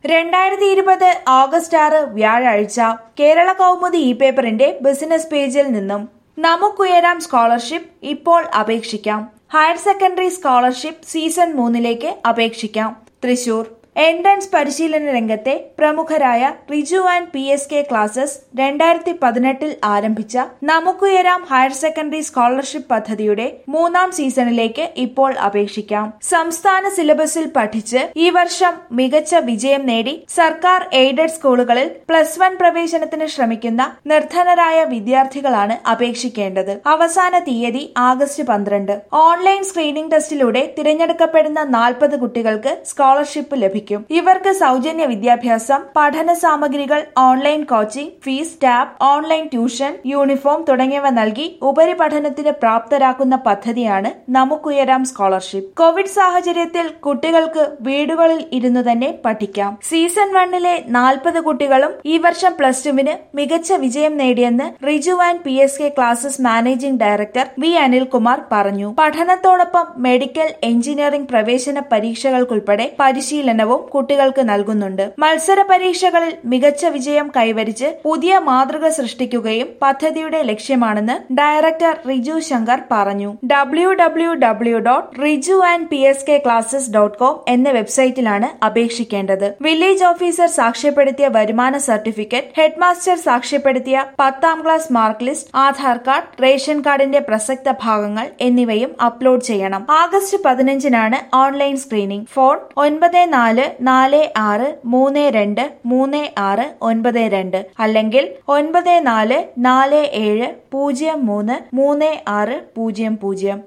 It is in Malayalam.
രണ്ടായിരത്തി ഇരുപത് ഓഗസ്റ്റ് ആറ് വ്യാഴാഴ്ച കേരള കൗമുദി ഇ പേപ്പറിന്റെ ബിസിനസ് പേജിൽ നിന്നും നമുക്കുയരാം സ്കോളർഷിപ്പ് ഇപ്പോൾ അപേക്ഷിക്കാം ഹയർ സെക്കൻഡറി സ്കോളർഷിപ്പ് സീസൺ മൂന്നിലേക്ക് അപേക്ഷിക്കാം തൃശൂർ എൻട്രൻസ് പരിശീലന രംഗത്തെ പ്രമുഖരായ Riju and P S K classes രണ്ടായിരത്തി പതിനെട്ടിൽ ആരംഭിച്ച നമുക്കുയരാം ഹയർ സെക്കൻഡറി സ്കോളർഷിപ്പ് പദ്ധതിയുടെ മൂന്നാം സീസണിലേക്ക് ഇപ്പോൾ അപേക്ഷിക്കാം സംസ്ഥാന സിലബസിൽ പഠിച്ച് ഈ വർഷം മികച്ച വിജയം നേടി സർക്കാർ എയ്ഡഡ് സ്കൂളുകളിൽ പ്ലസ് വൺ പ്രവേശനത്തിന് ശ്രമിക്കുന്ന നിർധനരായ വിദ്യാർത്ഥികളാണ് അപേക്ഷിക്കേണ്ടത് അവസാന തീയതി ആഗസ്റ്റ് പന്ത്രണ്ട് ഓൺലൈൻ സ്ക്രീനിംഗ് ടെസ്റ്റിലൂടെ തിരഞ്ഞെടുക്കപ്പെടുന്ന നാൽപ്പത് കുട്ടികൾക്ക് സ്കോളർഷിപ്പ് ലഭിക്കും ഇവർക്ക് സൗജന്യ വിദ്യാഭ്യാസം പഠന സാമഗ്രികൾ online coaching fees tab online tuition uniform തുടങ്ങിയവ നൽകി ഉപരിപഠനത്തിന് പ്രാപ്തരാക്കുന്ന പദ്ധതിയാണ് നമുക്കുയരാം സ്കോളർഷിപ്പ് കോവിഡ് സാഹചര്യത്തിൽ കുട്ടികൾക്ക് വീടുകളിൽ ഇരുന്നു തന്നെ പഠിക്കാം സീസൺ വണ്ണിലെ നാൽപ്പത് കുട്ടികളും ഈ വർഷം പ്ലസ് ടുവിന് മികച്ച വിജയം നേടിയെന്ന് Riju and P S K classes managing director V Anilkumar പറഞ്ഞു പഠനത്തോടൊപ്പം മെഡിക്കൽ എഞ്ചിനീയറിംഗ് പ്രവേശന പരീക്ഷകൾക്കുൾപ്പെടെ പരിശീലനവും കുട്ടികൾക്ക് നൽകുന്നുണ്ട് മത്സര പരീക്ഷകളിൽ മികച്ച വിജയം കൈവരിച്ച് പുതിയ മാതൃക സൃഷ്ടിക്കുകയും പദ്ധതിയുടെ ലക്ഷ്യമാണെന്ന് ഡയറക്ടർ റിജു ശങ്കർ പറഞ്ഞു W W W dot Riju and P S K classes dot com എന്ന വെബ്സൈറ്റിലാണ് അപേക്ഷിക്കേണ്ടത് വില്ലേജ് ഓഫീസർ സാക്ഷ്യപ്പെടുത്തിയ വരുമാന സർട്ടിഫിക്കറ്റ് ഹെഡ്മാസ്റ്റർ സാക്ഷ്യപ്പെടുത്തിയ പത്താം class mark list Aadhaar card ration കാർഡിന്റെ പ്രസക്ത ഭാഗങ്ങൾ എന്നിവയും അപ്ലോഡ് ചെയ്യണം ആഗസ്റ്റ് പതിനഞ്ചിനാണ് ഓൺലൈൻ സ്ക്രീനിംഗ് ഫോൺ ഒൻപത് നാല് നാല് ആറ് മൂന്ന് രണ്ട് മൂന്ന് ആറ് ഒൻപത് രണ്ട് അല്ലെങ്കിൽ ഒൻപത് നാല് നാല് ഏഴ് പൂജ്യം മൂന്ന് മൂന്ന് ആറ് പൂജ്യം പൂജ്യം